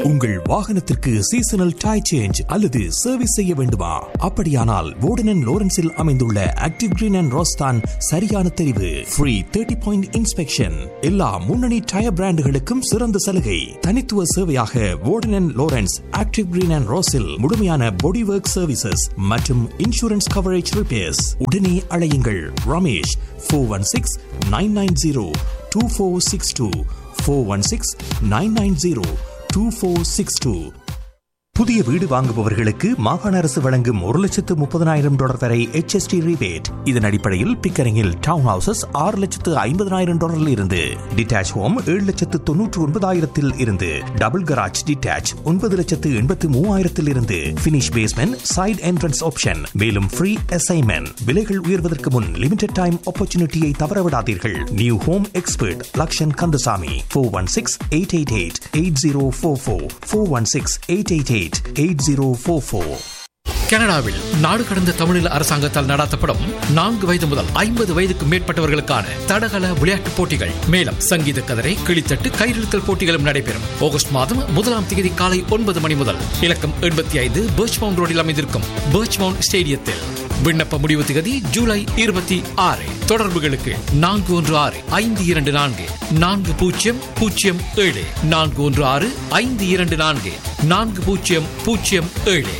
உங்கள் வாகனத்திற்கு seasonal tyre change அல்லது சர்வீஸ் செய்ய வேண்டுமா அப்படியானால் வோர்டன் லோரன்ஸில் அமைந்துள்ள ஆக்டிவ் கிரீன் அண்ட் ரோஸ்தான் சரியான தெரிவு ஃப்ரீ தேர்ட்டி பாயிண்ட் இன்ஸ்பெக்ஷன் எல்லா முன்னணி டயர் பிராண்டுகளுக்கும் சிறந்த சலுகை தனித்துவ சேவையாக Warden Lawrence Active Green and ரோஸில் முழுமையான பாடி ஒர்க் சர்வீசஸ் மற்றும் இன்சூரன்ஸ் கவரேஜ் ரிப்பேர்ஸ் உடனே அழையுங்கள் Ramesh four one six nine nine zero two four six two four one six nine nine zero two four six two புதிய வீடு வாங்குபவர்களுக்கு மாகாண அரசு வழங்கும் ஒரு லட்சத்து முப்பதனாயிரம் டாலர் வரை HST rebate இதன் அடிப்படையில் பிக்கரிங்கில் டவுன் ஹவுசஸ் ஆறு லட்சத்து ஐம்பதனாயிரம் டாலரில் இருந்து டிட்டாச் ஹோம் ஏழு லட்சத்து தொன்னூற்று ஒன்பதாயிரத்தில் இருந்து டபுள் கராஜ் டிட்டாச் ஒன்பது லட்சத்து எண்பத்து மூவாயிரத்தில் இருந்து finish basement side entrance option மேலும் ஃப்ரீ அசைன்மெண்ட் விலைகள் உயர்வதற்கு முன் லிமிடெட் டைம் ஆப்பர்ச்சுனிட்டியை தவறவிடாதீர்கள் new home expert Lakshan Kandasamy four one six eight eight eight eight zero four four four one six eight eight eight eight zero four four கனடாவில் நாடு கடந்த தமிழீழ அரசாங்கத்தால் நடத்தப்படும் நான்கு வயது முதல் ஐம்பது வயதுக்கு மேற்பட்டவர்களுக்கான தடகள விளையாட்டுப் போட்டிகள் மேலும் சங்கீத கதரை கிளித்தட்டு கயிறிழுத்தல் போட்டிகளும் நடைபெறும் ஆகஸ்ட் மாதம் முதலாம் தேதி காலை ஒன்பது மணி முதல் இலக்கம் எண்பத்தி ஐந்து பர்ச்மவுண்ட் ரோடில் அமைந்திருக்கும் பர்ச்மவுண்ட் ஸ்டேடியத்தில் விண்ணப்ப முடிவு திகதி ஜூலை இருபத்தி ஆறு தொடர்புகளுக்கு நான்கு ஒன்று ஆறு ஐந்து இரண்டு நான்கு நான்கு பூஜ்ஜியம் பூஜ்ஜியம் ஏழு நான்கு ஒன்று ஆறு ஐந்து இரண்டு நான்கு நான்கு பூஜ்ஜியம் பூஜ்ஜியம் ஏழு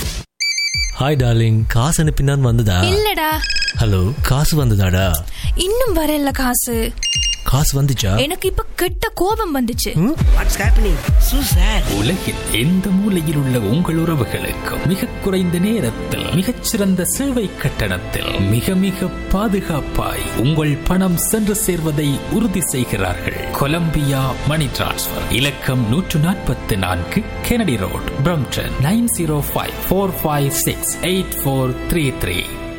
ஹாய் டார்லிங் காசு அனுப்பினான் வந்ததா இல்லடா ஹலோ காசு வந்ததாடா இன்னும் வரல காசு காசு வந்துச்சா எனக்கு இப்ப கெட்ட கோபம் வந்துச்சு வாட்ஸ் ஹேப்பனிங் சூ சார் உலகில் எந்த மூலையில் உள்ள உங்கள் உறவுகளுக்கு மிக குறைந்த நேரத்தில் மிகச்சிறந்த சேவை கட்டணத்தில் மிக மிக பாதுகாப்பாய் உங்கள் பணம் சென்று சேர்வதை உறுதி செய்கிறார்கள் கொலம்பியா மணி டிரான்ஸ்ஃபர் இலக்கம் நூற்று நாற்பத்தி நான்கு Kennedy Road Brampton nine zero five four five six eight four three three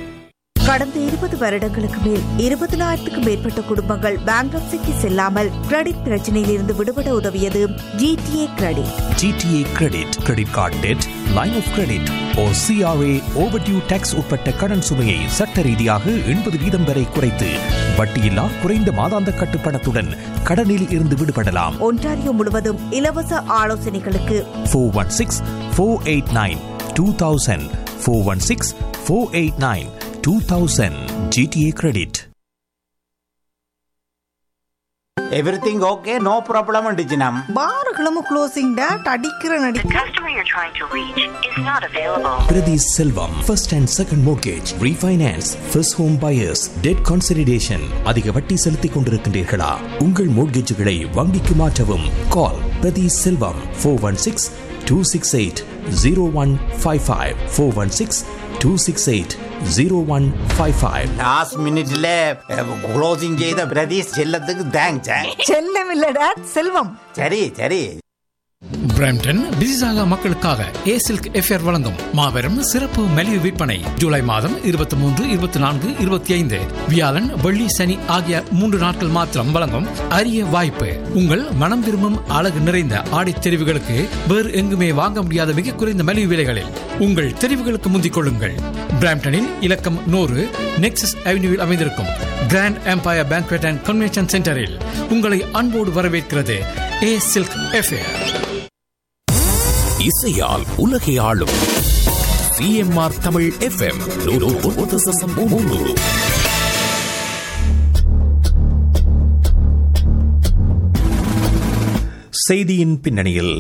கடந்த இருபது வருடங்களுக்கு மேல் இருபதினாயிரத்துக்கும் மேற்பட்ட குடும்பங்கள் பேங்க்ரப்சிக்கு செல்லாமல் கிரெடிட் பிரச்சனையில் இருந்து விடுபட உதவியது GTA credit GTA credit credit card debt line of credit or CRA overdue tax உட்பட்ட கடன் சுமையை சட்ட ரீதியாக எண்பது வீதம் வரை குறைத்து வட்டியில்லா குறைந்த மாதாந்த கட்டுப்பணத்துடன் கடனில் இருந்து விடுபடலாம் ஒன்டாரியோ முழுவதும் இலவச ஆலோசனைகளுக்கு four one six four eight nine two thousand four one six four eight nine two thousand GTA credit everything okay no problem அண்டிச்சினம் பாருகளும் க்ளோசிங் டேட் அடிக்கிற நடி The customer you're trying to reach is not available. Priti Selvam, first and second mortgage, refinance, first home buyers, debt consolidation. அதிக வட்டி செலுத்திக் கொண்டிருக்கின்றீர்களா உங்கள் மோட்கேஜுகளை வங்கிக்கு மாற்றவும் call Prathi Selvam four one six two six eight zero one five five four one six two six eight zero one five five last மினிட்ல closing செய்த பிரதீஷ் செல்லத்துக்கு thanks செல்லம் இல்ல டேட் செல்வம் சரி சரி பிரம்டன் பிசிசாகா மக்களுக்காக ஏ சில்க் எஃப்ஆர் வழங்கும் மாபெரும் சிறப்பு மலிவு விற்பனை ஜூலை மாதம் இருபத்தி மூன்று இருபத்தி நான்கு இருபத்தி ஐந்து வியாழன் வெள்ளி சனி ஆகிய மூன்று நாட்கள் மாத்திரம் வழங்கும் அரிய வாய்ப்பு உங்கள் மனம் விரும்பும் அழகு நிறைந்த ஆடை தெரிவுகளுக்கு வேறு எங்குமே வாங்க முடியாத மிக குறைந்த மலிவு விலைகளில் உங்கள் தெரிவுகளுக்கு முந்திக் கொள்ளுங்கள் பிராம்டனில் இலக்கம் நூறு நெக்ஸஸ் அவென்யூவில் அமைந்திருக்கும் Grand Empire Banquet and Convention சென்டரில் உங்களை அன்போடு வரவேற்கிறது ஏ சில்க் எஃப்ஏர் இசையால் உலகை ஆளும் சிஎம்ஆர் தமிழ் எஃப்எம் மூன்று செய்தியின் பின்னணியில்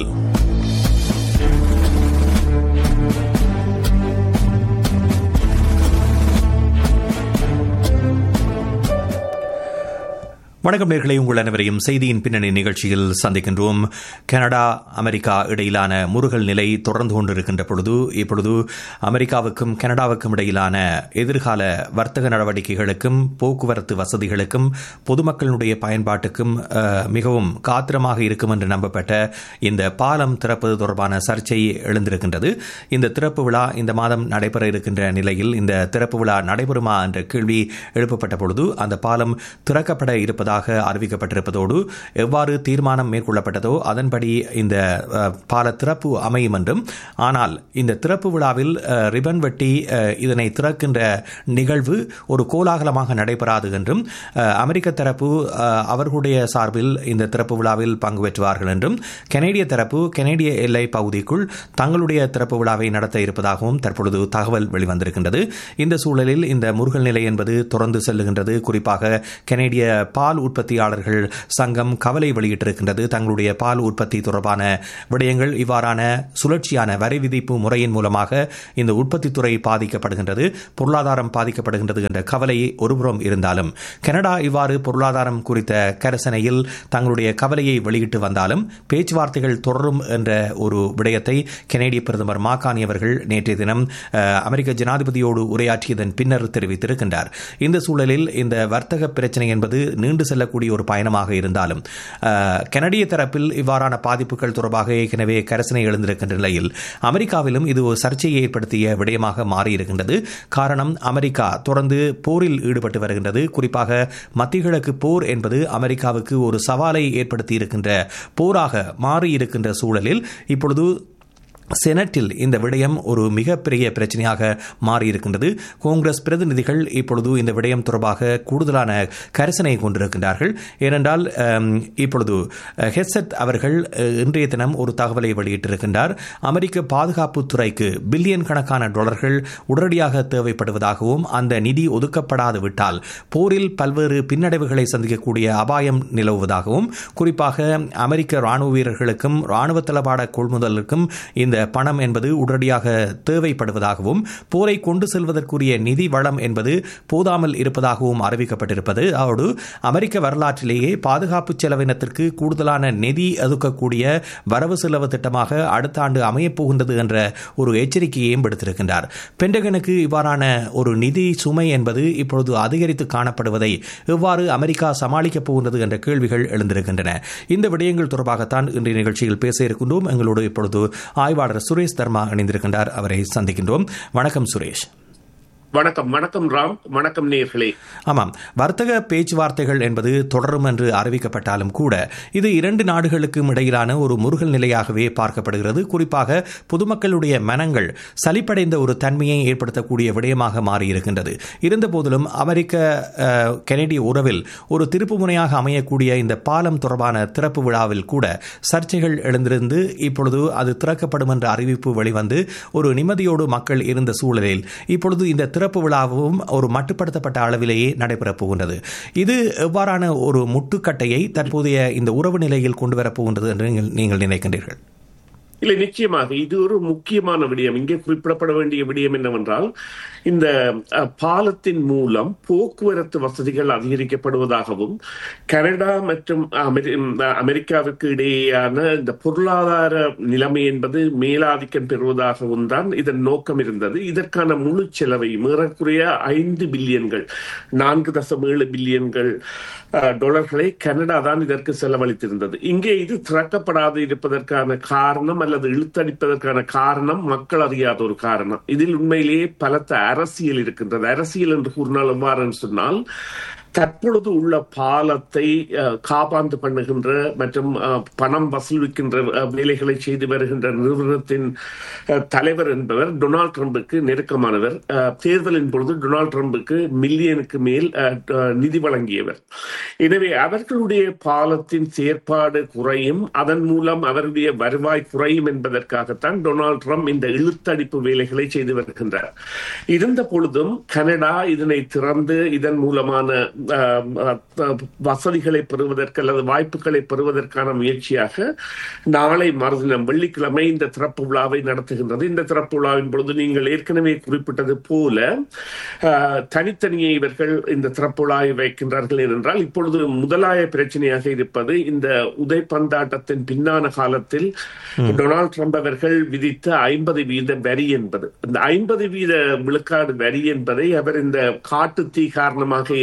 வணக்கம் நேர்களை உங்கள் அனைவரையும் செய்தியின் பின்னணி நிகழ்ச்சியில் சந்திக்கின்றோம் கனடா அமெரிக்கா இடையிலான முருகல் நிலை தொடர்ந்து கொண்டிருக்கின்ற பொழுது இப்பொழுது அமெரிக்காவுக்கும் கனடாவுக்கும் இடையிலான எதிர்கால வர்த்தக நடவடிக்கைகளுக்கும் போக்குவரத்து வசதிகளுக்கும் பொதுமக்களுடைய பயன்பாட்டுக்கும் அஹ், மிகவும் காத்திரமாக இருக்கும் என்று நம்பப்பட்ட இந்த பாலம் திறப்பது தொடர்பான சர்ச்சை எழுந்திருக்கின்றது இந்த திறப்பு விழா இந்த மாதம் நடைபெற இருக்கின்ற நிலையில் இந்த திறப்பு விழா நடைபெறுமா என்ற கேள்வி எழுப்பப்பட்ட பொழுது அந்த பாலம் திறக்கப்பட இருப்பதாக உள்ளதாக அறிவிக்கப்பட்டிருப்பதோடு எவ்வாறு தீர்மானம் மேற்கொள்ளப்பட்டதோ அதன்படி இந்த அஹ், பால திறப்பு அமையும் என்றும் ஆனால் இந்த திறப்பு விழாவில் அஹ், ரிபன் வெட்டி அஹ், இதனை திறக்கின்ற நிகழ்வு ஒரு கோலாகலமாக நடைபெறாது என்றும் அஹ், அமெரிக்க தரப்பு அஹ், அவர்களுடைய சார்பில் இந்த திறப்பு விழாவில் பங்கு பெற்றுவார்கள் என்றும் கனேடிய தரப்பு கனேடிய எல்லை பகுதிக்குள் தங்களுடைய திறப்பு விழாவை நடத்த இருப்பதாகவும் தற்பொழுது தகவல் வெளிவந்திருக்கின்றது இந்த சூழலில் இந்த முருகல் நிலை என்பது தொடர்ந்து செல்லுகின்றது குறிப்பாக கனேடிய பால் உற்பத்தியாளர்கள் சங்கம் கவலை வெளியிட்டிருக்கின்றது தங்களுடைய பால் உற்பத்தி தொடர்பான விடயங்கள் இவ்வாறான சுழற்சியான வரி விதிப்பு முறையின் மூலமாக இந்த உற்பத்தித் துறை பாதிக்கப்படுகின்றது பொருளாதாரம் பாதிக்கப்படுகின்றது என்ற கவலை ஒருபுறம் இருந்தாலும் கனடா இவ்வாறு பொருளாதாரம் குறித்த கரசனையில் தங்களுடைய கவலையை வெளியிட்டு வந்தாலும் பேச்சுவார்த்தைகள் தொடரும் என்ற ஒரு விடயத்தை கனேடிய பிரதமர் மாகாணி அவர்கள் நேற்றைய தினம் அஹ், அமெரிக்க ஜனாதிபதியோடு உரையாற்றியதன் பின்னர் தெரிவித்திருக்கின்றார் இந்த சூழலில் இந்த வர்த்தக பிரச்சனை என்பது நீண்டு செல்லக்கூடிய ஒரு பயணமாக இருந்தாலும் அஹ், கனடிய தரப்பில் இவ்வாறான பாதிப்புகள் தொடர்பாக ஏற்கனவே கரசனை எழுந்திருக்கின்ற நிலையில் அமெரிக்காவிலும் இது ஒரு சர்ச்சையை ஏற்படுத்திய விடயமாக மாறியிருக்கின்றது காரணம் அமெரிக்கா தொடர்ந்து போரில் ஈடுபட்டு வருகின்றது குறிப்பாக மத்திய கிழக்கு போர் என்பது அமெரிக்காவுக்கு ஒரு சவாலை ஏற்படுத்தி இருக்கின்ற போராக மாறியிருக்கின்ற சூழலில் இப்பொழுது செனட்டில் இந்த விடயம் ஒரு மிகப்பெரிய பிரச்சனையாக மாறியிருக்கின்றது காங்கிரஸ் பிரதிநிதிகள் இப்பொழுது இந்த விடயம் தொடர்பாக கூடுதலான கரிசனை கொண்டிருக்கின்றார்கள் ஏனென்றால் அம், இப்பொழுது அஹ், ஹெட்செட் அவர்கள் அஹ், இன்றைய தினம் ஒரு தகவலை வெளியிட்டிருக்கின்றார் அமெரிக்க பாதுகாப்புத் துறைக்கு பில்லியன் கணக்கான டாலர்கள் உடனடியாக தேவைப்படுவதாகவும் அந்த நிதி ஒதுக்கப்படாது விட்டால் போரில் பல்வேறு பின்னடைவுகளை சந்திக்கக்கூடிய அபாயம் நிலவுவதாகவும் குறிப்பாக அமெரிக்க ராணுவ வீரர்களுக்கும் ராணுவ தளபாட கொள்முதலுக்கும் இந்த பணம் என்பது உடனடியாக தேவைப்படுவதாகவும் போரை கொண்டு செல்வதற்குரிய நிதி வளம் என்பது போதாமல் இருப்பதாகவும் அறிவிக்கப்பட்டிருப்பது அதோடு அமெரிக்க வரலாற்றிலேயே பாதுகாப்பு செலவினத்திற்கு கூடுதலான நிதி ஒதுக்கக்கூடிய வரவு செலவு திட்டமாக அடுத்த ஆண்டு அமையப் போகின்றது என்ற ஒரு எச்சரிக்கையையும் விடுத்திருக்கின்றார் பென்டகனுக்கு இவ்வாறான ஒரு நிதி சுமை என்பது இப்பொழுது அதிகரித்து காணப்படுவதை எவ்வாறு அமெரிக்கா சமாளிக்கப் போகின்றது என்ற கேள்விகள் எழுந்திருக்கின்றன இந்த விடயங்கள் தொடர்பாகத்தான் இன்றைய நிகழ்ச்சியில் பேச இருக்கின்றோம் எங்களோடு இப்பொழுது ஆய்வாளர் சுரேஷ் தர்மா இணைந்திருக்கின்றார் அவரை சந்திக்கின்றோம் வணக்கம் சுரேஷ் வணக்கம் வணக்கம் ராம் வணக்கம் நேர்களே ஆமாம் வர்த்தக பேச்சுவார்த்தைகள் என்பது தொடரும் என்று அறிவிக்கப்பட்டாலும் கூட இது இரண்டு நாடுகளுக்கும் இடையிலான ஒரு முருகல் நிலையாகவே பார்க்கப்படுகிறது குறிப்பாக பொதுமக்களுடைய மனங்கள் சலிப்படைந்த ஒரு தன்மையை ஏற்படுத்தக்கூடிய விடயமாக மாறியிருக்கின்றது இருந்தபோதிலும் அமெரிக்க அஹ், கனடிய உறவில் ஒரு திருப்பு முனையாக அமையக்கூடிய இந்த பாலம் தொடர்பான திறப்பு விழாவில் கூட சர்ச்சைகள் எழுந்திருந்து இப்பொழுது அது திறக்கப்படும் என்ற அறிவிப்பு வெளிவந்து ஒரு நிம்மதியோடு மக்கள் இருந்த சூழலில் இப்பொழுது இந்த திறப்பு விழாவும் ஒரு மட்டுப்படுத்தப்பட்ட அளவிலேயே நடைபெறப் போகின்றது இது எவ்வாறான ஒரு முட்டுக்கட்டையை தற்போதைய இந்த உறவு நிலையில் கொண்டு வரப் போகின்றது என்று நீங்கள்- நீங்கள் நினைக்கின்றீர்கள் இல்லை நிச்சயமாக இது ஒரு முக்கியமான விடயம் இங்கே குறிப்பிடப்பட வேண்டிய விடயம் என்னவென்றால் இந்த அஹ், பாலத்தின் மூலம் போக்குவரத்து வசதிகள் அதிகரிக்கப்படுவதாகவும் கனடா மற்றும் அமெரி- ம், அமெரிக்காவிற்கு இடையேயான இந்த பொருளாதார நிலைமை என்பது மேலாதிக்கம் பெறுவதாகவும் தான் இதன் நோக்கம் இருந்தது இதற்கான முழு செலவை ஏறக்குறைய ஐந்து பில்லியன்கள் நான்கு தசம் ஏழு பில்லியன்கள் அஹ், டாலர்களை கனடா தான் இதற்கு செலவழித்திருந்தது இங்கே இது திறக்கப்படாது இருப்பதற்கான காரணம் அல்லது இழுத்தடிப்பதற்கான காரணம் மக்கள் அறியாத ஒரு காரணம் இதில் உண்மையிலேயே பலத்த அரசியல் இருக்கின்றது அரசியல் என்று கூறினால் எவ்வாறு என்று சொன்னால் தற்பொழுது உள்ள பாலத்தை அஹ், காபாந்து பண்ணுகின்ற மற்றும் அஹ், பணம் வசூலிக்கின்ற அஹ், வேலைகளை செய்து வருகின்ற நிறுவனத்தின் அஹ், தலைவர் என்பவர் டொனால்ட் ட்ரம்புக்கு நெருக்கமானவர் அஹ், தேர்தலின் பொழுது டொனால்ட் ட்ரம்புக்கு மில்லியனுக்கு மேல் அஹ், அஹ், நிதி வழங்கியவர் எனவே அவர்களுடைய பாலத்தின் செயற்பாடு குறையும் அதன் மூலம் அவருடைய வருவாய் குறையும் என்பதற்காகத்தான் டொனால்ட் ட்ரம்ப் இந்த இழுத்தடிப்பு வேலைகளை செய்து வருகின்றார் இருந்த பொழுதும் கனடா இதனை திறந்து இதன் மூலமான அஹ், அஹ், வசதிகளை பெறுவதற்கு அல்லது வாய்ப்புகளை பெறுவதற்கான முயற்சியாக நாளை மறுதினம் வெள்ளிக்கிழமை இந்த திறப்பு விழாவை நடத்துகின்றது இந்த திறப்பு விழாவின் பொழுது நீங்கள் ஏற்கனவே குறிப்பிட்டது போல அஹ், தனித்தனியே இவர்கள் இந்த திறப்பு விழாவை வைக்கின்றார்கள் ஏனென்றால் இப்பொழுது முதலாய பிரச்சனையாக இருப்பது இந்த உதை பந்தாட்டத்தின் பின்னான காலத்தில் டொனால்ட் ட்ரம்ப் அவர்கள் விதித்த ஐம்பது வீத வரி என்பது இந்த ஐம்பது வீத விழுக்காடு வரி என்பதை அவர் இந்த காட்டு தீ காரணமாக ஏற்பட்ட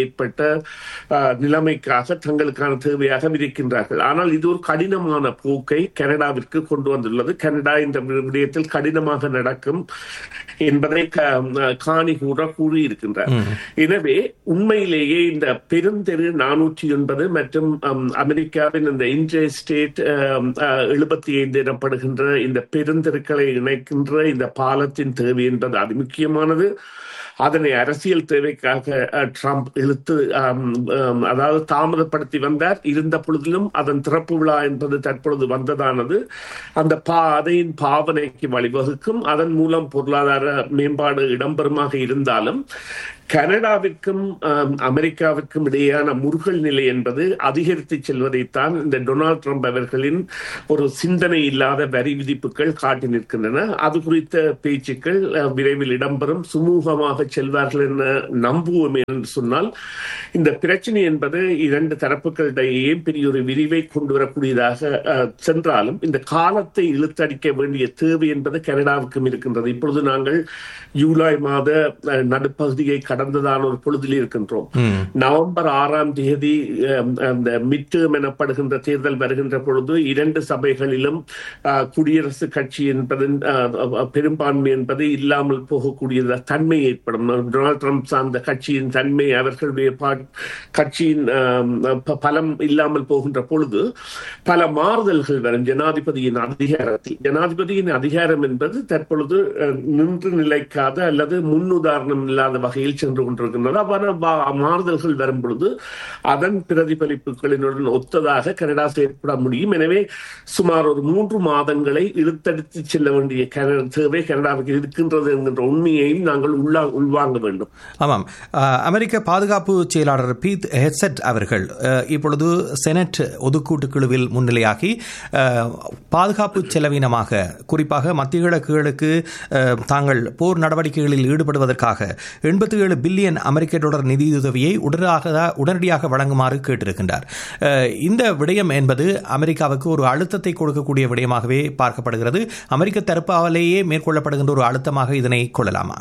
அஹ், நிலைமைக்காக தங்களுக்கான தேவையாக விதிக்கின்றார்கள் ஆனால் இது ஒரு கடினமான போக்கை கனடாவிற்கு கொண்டு வந்துள்ளது கனடா இந்த விடயத்தில் கடினமாக நடக்கும் என்பதை க- காணி கூட கூறியிருக்கின்றார் எனவே உண்மையிலேயே இந்த பெருந்தெரு நானூற்றி ஒன்பது மற்றும் அம், அமெரிக்காவின் இந்த இன்டர் ஸ்டேட் எழுபத்தி ஐந்து எனப்படுகின்ற இந்த பெருந்தெருக்களை இணைக்கின்ற இந்த பாலத்தின் தேவை என்பது அது முக்கியமானது அதனை அரசியல் தேவைக்காக அஹ், ட்ரம்ப் இழுத்து ஆம், ஆம், அதாவது தாமதப்படுத்தி வந்தார் இருந்த பொழுதிலும் அதன் திறப்பு விழா என்பது தற்பொழுது வந்ததானது அந்த பாதையின் பாவனைக்கு வழிவகுக்கும் அதன் மூலம் பொருளாதார மேம்பாடு இடம்பெறுமாக இருந்தாலும் கனடாவிற்கும் ஆம், அமெரிக்காவிற்கும் இடையேயான முருகல் நிலை என்பது அதிகரித்து செல்வதைத்தான் இந்த டொனால்ட் ட்ரம்ப் அவர்களின் ஒரு சிந்தனை இல்லாத வரி விதிப்புகள் காட்டி நிற்கின்றன அது குறித்த பேச்சுக்கள் அஹ், விரைவில் இடம்பெறும் சுமூகமாக செல்வார்கள் என நம்புவோம் என்று சொன்னால் இந்த பிரச்சனை என்பது இரண்டு தரப்புகளிடையே பெரிய ஒரு விரிவை கொண்டு வரக்கூடியதாக அஹ், சென்றாலும் இந்த காலத்தை இழுத்தடிக்க வேண்டிய தேவை என்பது கனடாவுக்கும் இருக்கின்றது இப்பொழுது நாங்கள் ஜூலை மாத அஹ், நடுப்பகுதியை கடந்ததான ஒரு பொழுதில் இருக்கின்றோம் நவம்பர் ஆறாம் தேதி அஹ், அந்த மிட்டேம் எனப்படுகின்ற தேர்தல் வருகின்ற பொழுது இரண்டு சபைகளிலும் அஹ், குடியரசு கட்சி என்பதன் அஹ், அஹ், பெரும்பான்மை என்பது இல்லாமல் போகக்கூடிய தன்மை ஏற்படும் டொனால்ட் ட்ரம்ப் சார்ந்த கட்சியின் தன்மை அவர்களுடைய பா- கட்சியின் அஹ், ப- பலம் இல்லாமல் போகின்ற பொழுது பல மாறுதல்கள் வரும் ஜனாதிபதியின் அதிகாரத்தில் ஜனாதிபதியின் அதிகாரம் என்பது தற்பொழுது அஹ், நின்று நிலைக்காத அல்லது முன்னுதாரணம் இல்லாத வகையில் சென்று கொண்டிருக்கின்றது அவ்வாறு வா- மாறுதல்கள் வரும் பொழுது அதன் பிரதிபலிப்புகளினுடன் ஒத்ததாக கனடா செயற்பட முடியும் எனவே சுமார் ஒரு மூன்று மாதங்களை இழுத்தடித்து செல்ல வேண்டிய கன- தேவை கனடாவுக்கு இருக்கின்றது என்கின்ற உண்மையையும் நாங்கள் உள்ளா உள்வாங்க வேண்டும் ஆமாம் அஹ், அமெரிக்க பாதுகாப்பு செயலாளர் பீத் ஹெட்செட் அவர்கள் அஹ், இப்பொழுது செனட் ஒதுக்கூட்டு குழுவில் முன்னிலையாகி அஹ், பாதுகாப்பு செலவினமாக குறிப்பாக மத்திய கிழக்குகளுக்கு அஹ், தாங்கள் போர் நடவடிக்கைகளில் ஈடுபடுவதற்காக எண்பத்தி ஏழு பில்லியன் அமெரிக்க டாலர் நிதியுதவியை உடனாக உடனடியாக வழங்குமாறு கேட்டிருக்கின்றார் அஹ், இந்த விடயம் என்பது அமெரிக்காவுக்கு ஒரு அழுத்தத்தை கொடுக்கக்கூடிய விடயமாகவே பார்க்கப்படுகிறது அமெரிக்க தரப்பாலேயே மேற்கொள்ளப்படுகின்ற ஒரு அழுத்தமாக இதனை கொள்ளலாமா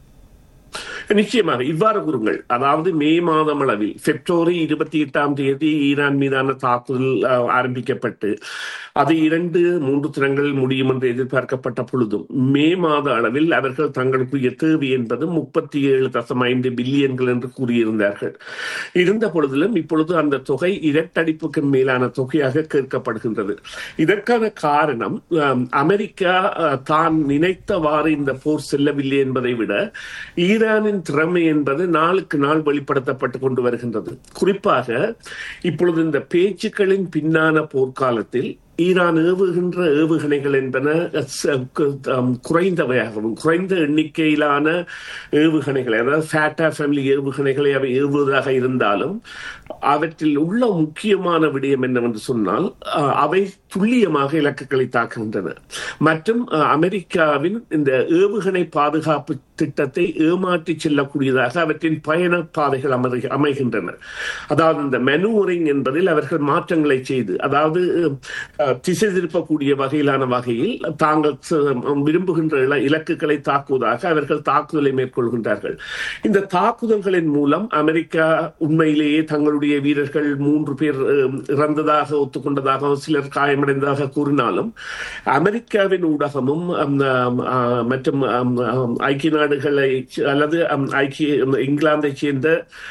நிச்சயமாக இவ்வாறு கூறுங்கள் அதாவது மே மாதம் அளவில் பிப்ரவரி இருபத்தி எட்டாம் தேதி ஈரான் மீதான தாக்குதல் அஹ், ஆரம்பிக்கப்பட்டு அது இரண்டு மூன்று தினங்கள் முடியும் என்று எதிர்பார்க்கப்பட்ட பொழுதும் மே மாத அளவில் அவர்கள் தங்களுக்குரிய தேவை என்பது முப்பத்தி ஏழு தசம் ஐந்து பில்லியன்கள் என்று கூறியிருந்தார்கள் இருந்த பொழுதிலும் இப்பொழுது அந்த தொகை இரட்டடிப்புக்கு மேலான தொகையாக கேட்கப்படுகின்றது இதற்கான காரணம் அஹ், அமெரிக்கா அஹ், தான் நினைத்தவாறு இந்த போர் செல்லவில்லை என்பதை விட ஈரானின் திறமை என்பது நாளுக்கு நாள் வெளிப்படுத்தப்பட்டு கொண்டு வருகின்றது குறிப்பாக இப்பொழுது இந்த பேச்சுக்களின் பின்னான போர்க்காலத்தில் ஈரான் ஏவுகின்ற ஏவுகணைகள் என்பன ச- கு- ஆம், குறைந்தவையாகவும் குறைந்த எண்ணிக்கையிலான ஏவுகணைகளை அதாவது ஃபேட்டா ஃபேமிலி ஏவுகணைகளை அவை ஏவுவதாக இருந்தாலும் அவற்றில் உள்ள முக்கியமான விடயம் என்னவென்று சொன்னால் அஹ், அவை துல்லியமாக இலக்குகளை தாக்குகின்றன மற்றும் அஹ், அமெரிக்காவின் இந்த ஏவுகணை பாதுகாப்பு திட்டத்தை ஏமாற்றி செல்லக்கூடியதாக அவற்றின் பயண பாதைகள் அமரு- அமைகின்றன அதாவது இந்த மெனுவரிங் என்பதில் அவர்கள் மாற்றங்களை செய்து அதாவது அஹ், திசை திருப்பக்கூடிய வகையிலான வகையில் தாங்கள் ச- விரும்புகின்ற இல- இலக்குகளை தாக்குவதாக அவர்கள் தாக்குதலை மேற்கொள்கின்றார்கள் இந்த தாக்குதல்களின் மூலம் அமெரிக்கா உண்மையிலேயே தங்களுடைய வீரர்கள் மூன்று பேர் அஹ், இறந்ததாக ஒத்துக்கொண்டதாக சிலர் காயமடைந்ததாக கூறினாலும் அமெரிக்காவின் ஊடகமும் அம், அம், ஆ, மற்றும் அம், அம், ஐக்கிய நாடுகளை அல்லது அம், ஐக்கிய இங்கிலாந்தை சேர்ந்த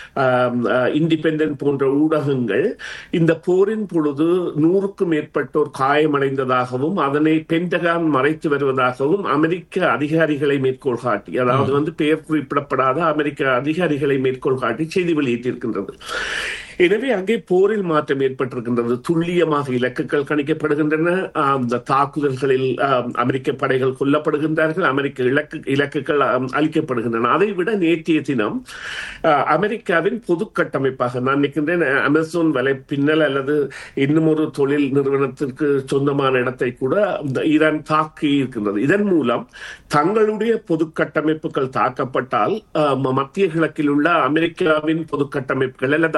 இண்டிபெண்டன்ட் போன்ற ஊடகங்கள் இந்த போரின் பொழுது நூறுக்கும் மேற்பட்டோர் காயமடைந்ததாகவும் அதனை பென்டகான் மறைத்து வருவதாகவும் அமெரிக்க அதிகாரிகளை மேற்கோள் காட்டி அதாவது வந்து பெயர் குறிப்பிடப்படாத அமெரிக்க அதிகாரிகளை மேற்கோள் காட்டி செய்தி வெளியிட்டிருக்கின்றது எனவே அங்கே போரில் மாற்றம் ஏற்பட்டிருக்கின்றது துல்லியமாக இலக்குகள் கணிக்கப்படுகின்றன ஆஹ், அந்த தாக்குதல்களில் ஆஹ், அமெரிக்க படைகள் கொல்லப்படுகின்றார்கள் அமெரிக்க இலக்கு இலக்குகள் ஆஹ், அளிக்கப்படுகின்றன அதை விட நேற்றைய தினம் ஆஹ், அமெரிக்காவின் பொது கட்டமைப்பாக நான் நினைக்கின்றேன் அமேசான் வலை பின்னல் அல்லது இன்னும் ஒரு தொழில் நிறுவனத்திற்கு சொந்தமான இடத்தை கூட இந்த ஈரான் தாக்கி இருக்கின்றது இதன் மூலம் தங்களுடைய பொது கட்டமைப்புகள் தாக்கப்பட்டால் ஆஹ், ம- மத்திய கிழக்கில் உள்ள அமெரிக்காவின் பொது கட்டமைப்புகள் அல்லது அமெரிக்க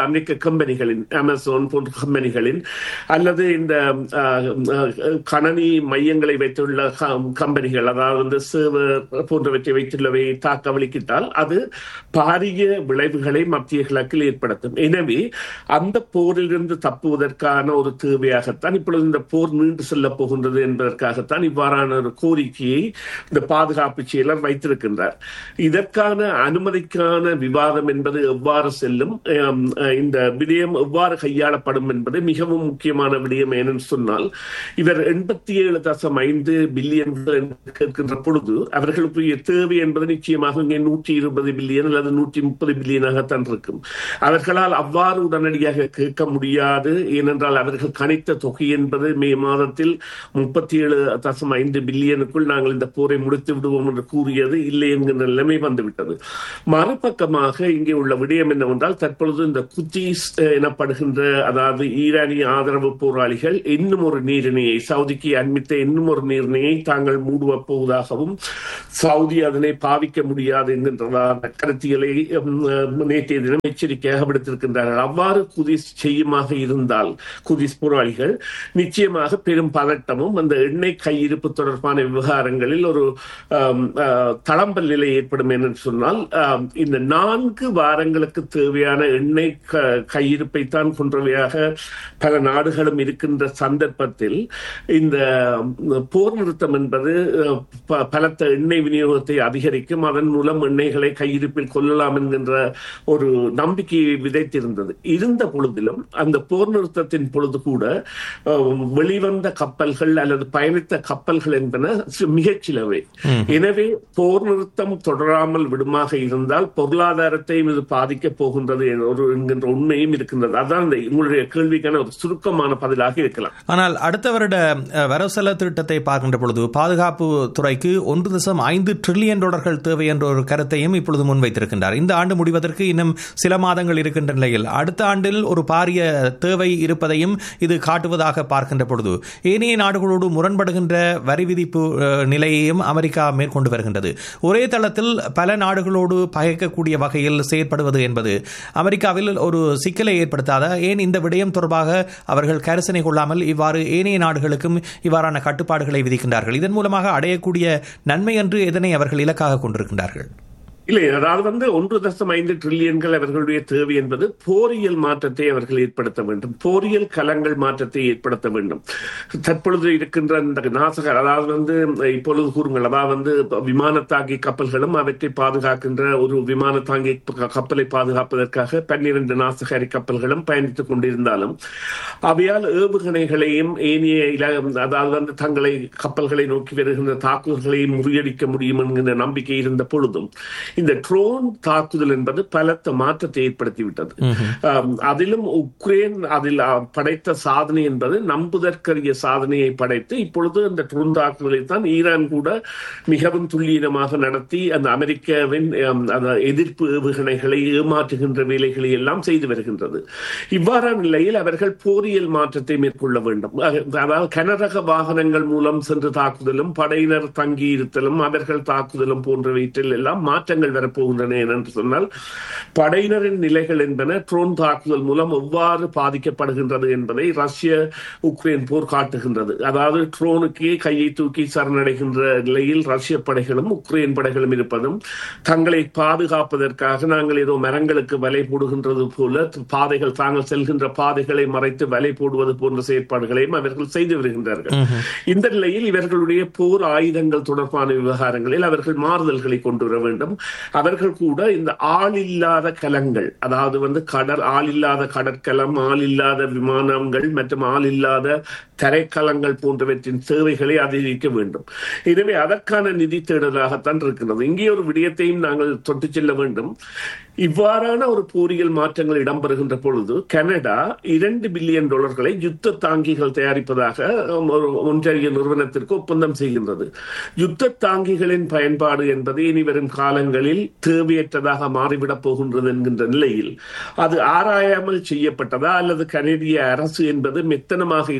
கம்பெனிகளின் அமேசான் போன்ற கம்பெனிகளின் அல்லது இந்த அஹ், அஹ், கணனி மையங்களை வைத்துள்ள கம்- கம்பெனிகள் அதாவது வந்து சேவர் போன்றவற்றை வைத்துள்ளவை தாக்கவலிக்கிட்டால் அது பாரிய விளைவுகளை மத்திய கிழக்கில் ஏற்படுத்தும் எனவே அந்த போரிலிருந்து தப்புவதற்கான ஒரு தேவையாகத்தான் இப்பொழுது இந்த போர் நீண்டு செல்ல போகின்றது என்பதற்காகத்தான் இவ்வாறான ஒரு கோரிக்கையை இந்த பாதுகாப்பு செயலர் வைத்திருக்கின்றார் இதற்கான அனுமதிக்கான விவாதம் என்பது எவ்வாறு செல்லும் ஆம், அஹ், இந்த விடயம் எவ்வாறு கையாளப்படும் என்பது மிகவும் முக்கியமான விடயம் ஏனென்று சொன்னால் இவர் எண்பத்தி ஏழு தசம் ஐந்து பில்லியன் கேட்கின்ற பொழுது அவர்களுக்குரிய தேவை என்பது நிச்சயமாக இங்கே நூற்றி இருபது பில்லியன் அல்லது நூற்றி முப்பது பில்லியனாகத்தான் இருக்கும் அவர்களால் அவ்வாறு உடனடியாக கேட்க முடியாது ஏனென்றால் அவர்கள் கணித்த தொகை என்பது மே மாதத்தில் முப்பத்தி ஏழு தசம் ஐந்து பில்லியனுக்குள் நாங்கள் இந்த போரை முடித்து விடுவோம் என்று கூறியது இல்லை என்கின்ற நிலைமை வந்துவிட்டது மறுபக்கமாக இங்கே உள்ள விடயம் என்னவென்றால் தற்பொழுது இந்த குத்தீஸ் அஹ், எனப்படுகின்ற அதாவது ஈரானிய ஆதரவு போராளிகள் இன்னும் ஒரு நீரிணையை சவுதிக்கு அண்மித்த இன்னும் ஒரு நீரிணையை தாங்கள் மூடுவ போவதாகவும் சவுதி அதனை பாவிக்க முடியாது என்கின்றதான கருத்தியலை உம், அஹ், நேற்றைய தினம் எச்சரிக்கையாக விடுத்திருக்கின்றார்கள் அவ்வாறு குதிஸ் செய்யுமாக இருந்தால் குதிஸ் போராளிகள் நிச்சயமாக பெரும் பதட்டமும் அந்த எண்ணெய் கையிருப்பு தொடர்பான விவகாரங்களில் ஒரு ஆம், ஆஹ், தளம்பல் நிலை ஏற்படும் என்று சொன்னால் ஆம், இந்த நான்கு வாரங்களுக்கு தேவையான எண்ணெய் க- கையிருப்பை தான் கொன்றவையாக பல நாடுகளும் இருக்கின்ற சந்தர்ப்பத்தில் இந்த ம், போர் நிறுத்தம் என்பது அஹ், ப- பலத்த எண்ணெய் விநியோகத்தை அதிகரிக்கும் அதன் மூலம் எண்ணெய்களை கையிருப்பில் கொள்ளலாம் என்கின்ற ஒரு நம்பிக்கையை விதைத்திருந்தது இருந்த பொழுதிலும் அந்த போர் நிறுத்தத்தின் பொழுது கூட அஹ், வெளிவந்த கப்பல்கள் அல்லது பயணித்த கப்பல்கள் என்பன சி- மிகச் சிலவே எனவே போர் நிறுத்தம் தொடராமல் விடுமாக இருந்தால் பொருளாதாரத்தையும் இது பாதிக்கப் போகின்றது என்ற ஒரு என்கின்ற உண்மையும் இருக்கின்றது அதான் இந்த உங்களுடைய கேள்விக்கான ஒரு சுருக்கமான பதிலாக இருக்கலாம் ஆனால் அடுத்த வருட அஹ், வரவு செலவு திட்டத்தை பார்க்கின்ற பொழுது பாதுகாப்பு துறைக்கு ஒன்று தசம் ஐந்து ட்ரில்லியன் டாலர்கள் தேவை என்ற ஒரு கருத்தையும் இப்பொழுது முன்வைத்திருக்கின்றார் இந்த ஆண்டு முடிவதற்கு இன்னும் சில மாதங்கள் இருக்கின்ற நிலையில் அடுத்த ஆண்டில் ஒரு பாரிய தேவை இருப்பதையும் இது காட்டுவதாக பார்க்கின்ற பொழுது ஏனைய நாடுகளோடு முரண்படுகின்ற வரி விதிப்பு அஹ், நிலையையும் அமெரிக்கா மேற்கொண்டு வருகின்றது ஒரே தளத்தில் பல நாடுகளோடு பகைக்கக்கூடிய வகையில் செயற்படுவது என்பது அமெரிக்காவில் ஒரு சிக்கலை ஏற்படுத்தாத ஏன் இந்த விடயம் தொடர்பாக அவர்கள் கரிசனை கொள்ளாமல் இவ்வாறு ஏனைய நாடுகளுக்கும் இவ்வாறான கட்டுப்பாடுகளை விதிக்கின்றார்கள் இதன் மூலமாக அடையக்கூடிய நன்மை என்று எதனை அவர்கள் இலக்காக கொண்டிருக்கின்றார்கள் இல்லை அதாவது வந்து ஒன்று தசம் ஐந்து ட்ரில்லியன்கள் அவர்களுடைய தேவை என்பது போரியல் மாற்றத்தை அவர்கள் ஏற்படுத்த வேண்டும் போரியல் கலங்கள் மாற்றத்தை ஏற்படுத்த வேண்டும் தற்பொழுது இருக்கின்ற இந்த நாசகர் அதாவது வந்து இப்பொழுது கூறுங்கள் அதாவது வந்து விமான தாங்கி கப்பல்களும் அவற்றை பாதுகாக்கின்ற ஒரு விமான தாங்கி க- கப்பலை பாதுகாப்பதற்காக பன்னிரண்டு நாசகாரி கப்பல்களும் பயணித்துக் கொண்டிருந்தாலும் அவையால் ஏவுகணைகளையும் ஏனைய இல- அதாவது வந்து தங்களை கப்பல்களை நோக்கி வருகின்ற தாக்குதல்களையும் முறியடிக்க முடியும் என்கின்ற நம்பிக்கை இருந்த பொழுதும் இந்த ட்ரோன் தாக்குதல் என்பது பலத்த மாற்றத்தை ஏற்படுத்திவிட்டது ஆம், அதிலும் உக்ரைன் அதில் ஆ, படைத்த சாதனை என்பது நம்புதற்கரிய சாதனையை படைத்து இப்பொழுது அந்த ட்ரோன் தாக்குதலை தான் ஈரான் கூட மிகவும் துல்லியமாக நடத்தி அந்த அமெரிக்காவின் ஆம், அந்த எதிர்ப்பு ஏவுகணைகளை ஏமாற்றுகின்ற வேலைகளை எல்லாம் செய்து வருகின்றது இவ்வாறான நிலையில் அவர்கள் போரியல் மாற்றத்தை மேற்கொள்ள வேண்டும் அஹ், அதாவது கனரக வாகனங்கள் மூலம் சென்று தாக்குதலும் படையினர் தங்கி இருத்தலும் அவர்கள் தாக்குதலும் போன்றவற்றில் எல்லாம் மாற்றங்கள் வரப்போகின்றன என்று சொன்னால் படையினரின் நிலைகள் என்பன ட்ரோன் தாக்குதல் மூலம் எவ்வாறு பாதிக்கப்படுகின்றது என்பதை ரஷ்ய உக்ரைன் போர் காட்டுகின்றது அதாவது ட்ரோனுக்கே கையை தூக்கி சரணடைகின்ற நிலையில் ரஷ்ய படைகளும் உக்ரைன் படைகளும் இருப்பதும் தங்களை பாதுகாப்பதற்காக நாங்கள் ஏதோ மரங்களுக்கு வலை போடுகின்றது போல பாதைகள் தாங்கள் செல்கின்ற பாதைகளை மறைத்து வலை போடுவது போன்ற செயற்பாடுகளையும் அவர்கள் செய்து வருகின்றார்கள் இந்த நிலையில் இவர்களுடைய போர் ஆயுதங்கள் தொடர்பான விவகாரங்களில் அவர்கள் மாறுதல்களை கொண்டு வர வேண்டும் அவர்கள் கூட இந்த ஆள் இல்லாத கலங்கள் அதாவது வந்து கடல் ஆள் இல்லாத கடற்கலம் ஆள் இல்லாத விமானங்கள் மற்றும் ஆள் இல்லாத தரைக்கலங்கள் போன்றவற்றின் சேவைகளை அதிகரிக்க வேண்டும் எனவே அதற்கான நிதி தேடலாகத்தான் இருக்கிறது இங்கே ஒரு விடயத்தையும் நாங்கள் தொட்டு செல்ல வேண்டும் இவ்வாறான ஒரு போரியல் மாற்றங்கள் இடம்பெறுகின்ற பொழுது கனடா இரண்டு பில்லியன் டாலர்களை யுத்த தாங்கிகள் தயாரிப்பதாக um, ஒரு ஒன்றிய நிறுவனத்திற்கு ஒப்பந்தம் செய்கின்றது யுத்த தாங்கிகளின் பயன்பாடு என்பது இனி வரும் காலங்களில் தேவையற்றதாக மாறிவிடப் போகின்றது என்கின்ற நிலையில் அது ஆராயாமல் செய்யப்பட்டதா அல்லது கனடிய அரசு என்பது மெத்தனமாக இருக்கின்றதா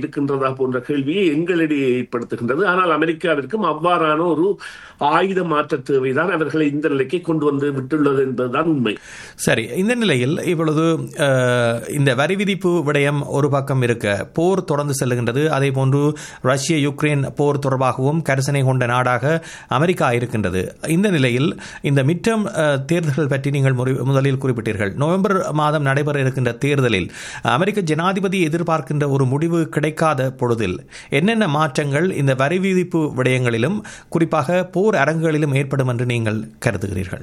இருக்கிறதா போன்ற கேள்வியை எங்களிடையே ஏற்படுத்துகின்றது ஆனால் அமெரிக்காவிற்கும் அவ்வாறான ஒரு ஆயுத மாற்ற தேவைதான் அவர்களை இந்த நிலைக்கு கொண்டு வந்து விட்டுள்ளது என்பதுதான் உண்மை சரி இந்த நிலையில் இப்பொழுது அஹ், இந்த வரி விதிப்பு விடயம் ஒரு பக்கம் இருக்க போர் தொடர்ந்து செல்லுகின்றது அதே போன்று ரஷ்ய யுக்ரைன் போர் தொடர்பாகவும் கரிசனை கொண்ட நாடாக அமெரிக்கா இருக்கின்றது இந்த நிலையில் இந்த மிட்டம் தேர்தல்கள் பற்றி நீங்கள் முறை- முதலில் குறிப்பிட்டீர்கள் நவம்பர் மாதம் நடைபெற இருக்கின்ற தேர்தலில் அமெரிக்க ஜனாதிபதி எதிர்பார்க்கின்ற ஒரு முடிவு கிடைக்காத பொழுதில் என்னென்ன மாற்றங்கள் இந்த வரி விதிப்பு விடயங்களிலும் குறிப்பாக போர் அரங்குகளிலும் ஏற்படும் என்று நீங்கள் கருதுகிறீர்கள்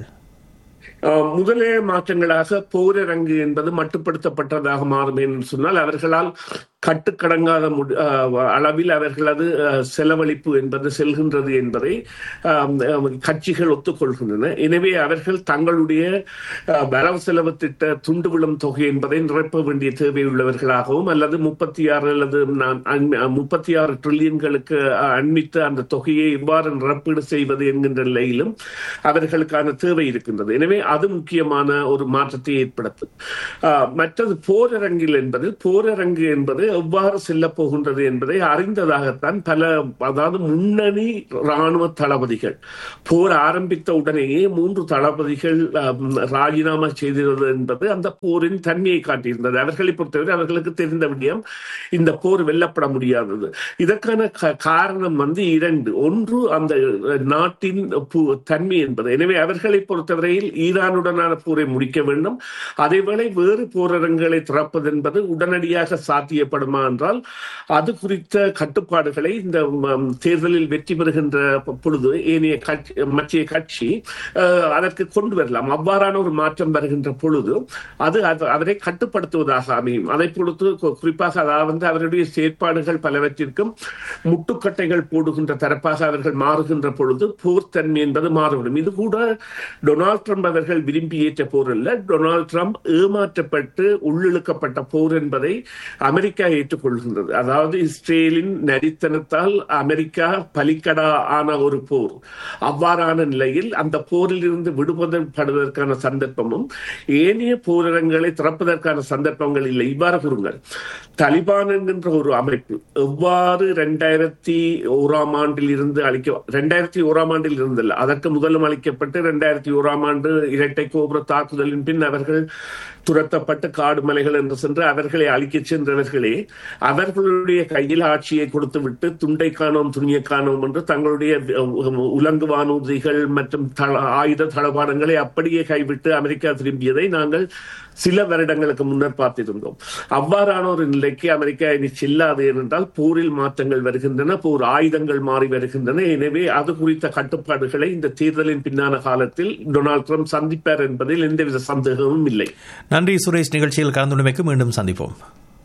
அஹ், முதலே மாற்றங்களாக போரரங்கு என்பது மட்டுப்படுத்தப்பட்டதாக மாறும் என்று சொன்னால் அவர்களால் கட்டுக்கடங்காத முடி- அஹ், அளவில் அவர்களது அஹ், செலவழிப்பு என்பது செல்கின்றது என்பதை அஹ், அஹ், கட்சிகள் ஒத்துக்கொள்கின்றன எனவே அவர்கள் தங்களுடைய அஹ், வரவு செலவு திட்ட துண்டு விழும் தொகை என்பதை நிரப்ப வேண்டிய தேவையுள்ளவர்களாகவும் அல்லது முப்பத்தி ஆறு அல்லது முப்பத்தி ஆறு ட்ரில்லியன்களுக்கு அண்மித்து அந்த தொகையை எவ்வாறு நிரப்பீடு செய்வது என்கின்ற நிலையிலும் அவர்களுக்கான தேவை இருக்கின்றது எனவே அது முக்கியமான ஒரு மாற்றத்தை ஏற்படுத்தும் ஆஹ், மற்றது போரரங்கில் என்பது போரரங்கு என்பது எவ்வாறு செல்லப் போகின்றது என்பதை அறிந்ததாகத்தான் பல அதாவது முன்னணி ராணுவ தளபதிகள் போர் ஆரம்பித்த உடனேயே மூன்று தளபதிகள் ஆம், ராஜினாமா செய்திருந்தது என்பது அந்த போரின் தன்மையை காட்டியிருந்தது அவர்களை பொறுத்தவரை அவர்களுக்கு தெரிந்த விடயம் இந்த போர் வெல்லப்பட முடியாதது இதற்கான க- காரணம் வந்து இரண்டு ஒன்று அந்த அஹ், நாட்டின் பு- தன்மை என்பது எனவே அவர்களை பொறுத்தவரையில் ஈரானுடனான போரை முடிக்க வேண்டும் அதேவேளை வேறு போரரங்களை திறப்பது என்பது உடனடியாக சாத்தியப்படுமா என்றால் அது குறித்த கட்டுப்பாடுகளை இந்த ம், தேர்தலில் வெற்றி பெறுகின்ற பொ- பொழுது ஏனைய கட்சி மத்திய கட்சி அஹ், அதற்கு கொண்டு வரலாம் அவ்வாறான ஒரு மாற்றம் வருகின்ற பொழுது அது அது- அதனை கட்டுப்படுத்துவதாக அமையும் அதை பொறுத்து கு- குறிப்பாக அதாவது வந்து அவருடைய செயற்பாடுகள் பலவற்றிற்கும் முட்டுக்கட்டைகள் போடுகின்ற தரப்பாக அவர்கள் மாறுகின்ற பொழுது போர்த்தன்மை என்பது மாறுபடும் இது கூட டொனால்ட் ட்ரம்ப் அவர்கள் விரும்பி ஏற்ற போர் அல்ல டொனால்ட் ட்ரம்ப் ஏமாற்றப்பட்டு உள்ளிழுக்கப்பட்ட போர் என்பதை அமெரிக்கா ஏற்றுக்கொள்கின்றது அதாவது இஸ்ரேலின் நரித்தனத்தால் அமெரிக்கா பலிக்கடா ஆன ஒரு போர் அவ்வாறான நிலையில் அந்த போரில் இருந்து விடுபடுவதற்கான சந்தர்ப்பமும் ஏனைய போரரங்களை திறப்பதற்கான சந்தர்ப்பங்கள் இல்லை இவ்வாறு கூறுங்கள் தலிபான் என்கின்ற ஒரு அமைப்பு எவ்வாறு இரண்டாயிரத்தி ஓராம் ஆண்டில் இருந்து அளிக்க இரண்டாயிரத்தி ஓராம் ஆண்டில் இருந்தல்ல அதற்கு முதலும் அளிக்கப்பட்டு இரண்டாயிரத்தி ஓராம் ஆண்டு இரட்டை கோபுர தாக்குதலின் பின் அவர்கள் துரத்தப்பட்டு காடு மலைகள் என்று சென்று அவர்களை அழிக்கச் சென்றவர்களே அவர்களுடைய கையில் ஆட்சியை கொடுத்து விட்டு துண்டை காணோம் துணியை காணோம் என்று தங்களுடைய அஹ், உலங்கு வானூர்திகள் மற்றும் தள- ஆயுத தளபாடங்களை அப்படியே கைவிட்டு அமெரிக்கா திரும்பியதை நாங்கள் சில வருடங்களுக்கு முன்னர் பார்த்திருந்தோம் அவ்வாறான ஒரு நிலைக்கு அமெரிக்கா இனி செல்லாது ஏனென்றால் போரில் மாற்றங்கள் வருகின்றன போர் ஆயுதங்கள் மாறி வருகின்றன எனவே அது குறித்த கட்டுப்பாடுகளை இந்த தேர்தலின் பின்னான காலத்தில் டொனால்ட் ட்ரம்ப் சந்திப்பார் என்பதில் எந்தவித சந்தேகமும் இல்லை நன்றி சுரேஷ் நிகழ்ச்சியில் கலந்துள்ளமைக்கு மீண்டும் சந்திப்போம்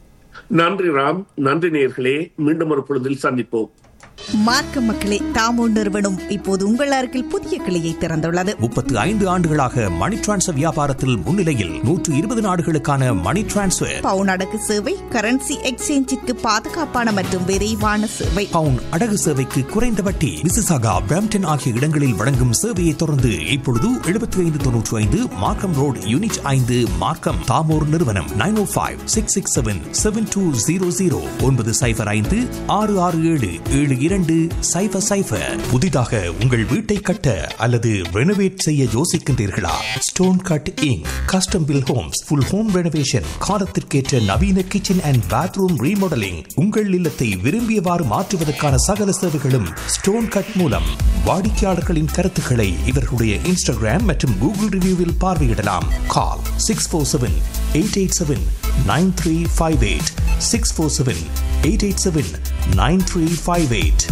நன்றி ராம் நன்றி நேர்களே மீண்டும் ஒரு பொழுதில் சந்திப்போம் மார்க்க மக்களே தாமோ நிறுவனம் இப்போது உங்கள் அருகில் புதிய கிளையை திறந்துள்ளது முப்பத்து ஐந்து ஆண்டுகளாக மணி டிரான்ஸ்ஃபர் வியாபாரத்தில் முன்னிலையில் நூற்று இருபது நாடுகளுக்கான மணி டிரான்ஸ்ஃபர் பவுன் அடகு சேவை கரன்சி எக்ஸ்சேஞ்சிற்கு பாதுகாப்பான மற்றும் விரைவான சேவை பவுன் அடகு சேவைக்கு குறைந்த வட்டி மிசிசாகா பிராம்டன் ஆகிய இடங்களில் வழங்கும் சேவையை தொடர்ந்து இப்பொழுது எழுபத்தி ஐந்து தொன்னூற்றி ஐந்து மார்க்கம் ரோடு யூனிட் ஐந்து மார்க்கம் தாமோர் நிறுவனம் nine o five six six seven seven two zero zero ஒன்பது சைபர் ஐந்து ஆறு ஆறு ஏழு ஏழு இரண்டு சைபர் சைபர் புதிதாக உங்கள் வீட்டை கட்ட அல்லது ரெனோவேட் செய்ய யோசிக்கின்றீர்களா Stone Cut Inc Custom Build Homes full home renovation காலத்திற்கேற்ற நவீன கிச்சன் அண்ட் பாத்ரூம் ரீமாடலிங் உங்கள் இல்லத்தை விரும்பியவாறு மாற்றுவதற்கான சகல சேவைகளும் ஸ்டோன் கட் மூலம் வாடிக்கையாளர்களின் கருத்துக்களை இவர்களுடைய இன்ஸ்டாகிராம் மற்றும் கூகுள் ரிவ்யூவில் பார்வையிடலாம் call six four seven eight eight seven nine three five eight six four seven eight eight seven nine three five eight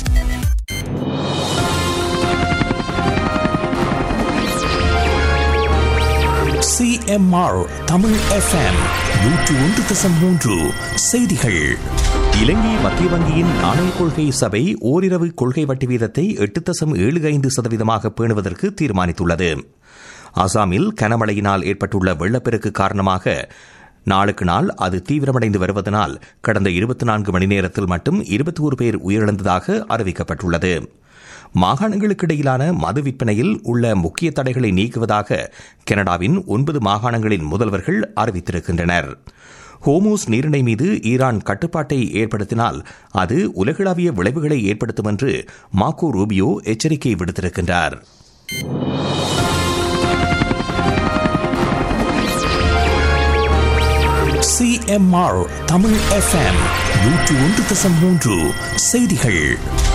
CMR Tamil FM நூற்று ஒன்று தசம் மூன்று செய்திகள் இலங்கை மத்திய வங்கியின் நாணய கொள்கை சபை ஓரிரவு கொள்கை வட்டி வீதத்தை எட்டு தசம் ஏழு ஐந்து சதவீதமாக பேணுவதற்கு தீர்மானித்துள்ளது அசாமில் கனமழையினால் ஏற்பட்டுள்ள வெள்ளப்பெருக்கு காரணமாக நாளுக்கு நாள் அது தீவிரமடைந்து வருவதனால் கடந்த இருபத்தி நான்கு மணி நேரத்தில் மட்டும் இருபத்தி ஒரு பேர் உயிரிழந்ததாக அறிவிக்கப்பட்டுள்ளது மாகாணங்களுக்கு இடையிலான மது விற்பனையில் உள்ள முக்கிய தடைகளை நீக்குவதாக கனடாவின் ஒன்பது மாகாணங்களின் முதல்வர்கள் அறிவித்திருக்கின்றனர் ஹோமோஸ் நீரிணை மீது ஈரான் கட்டுப்பாட்டை ஏற்படுத்தினால் அது உலகளாவிய விளைவுகளை ஏற்படுத்தும் என்று மாக்கோ ரூபியோ எச்சரிக்கை விடுத்திருக்கின்றார் சிஎம்ஆர் தமிழ் எஃப்எம் நூற்று ஒன்று தசம் மூன்று செய்திகள்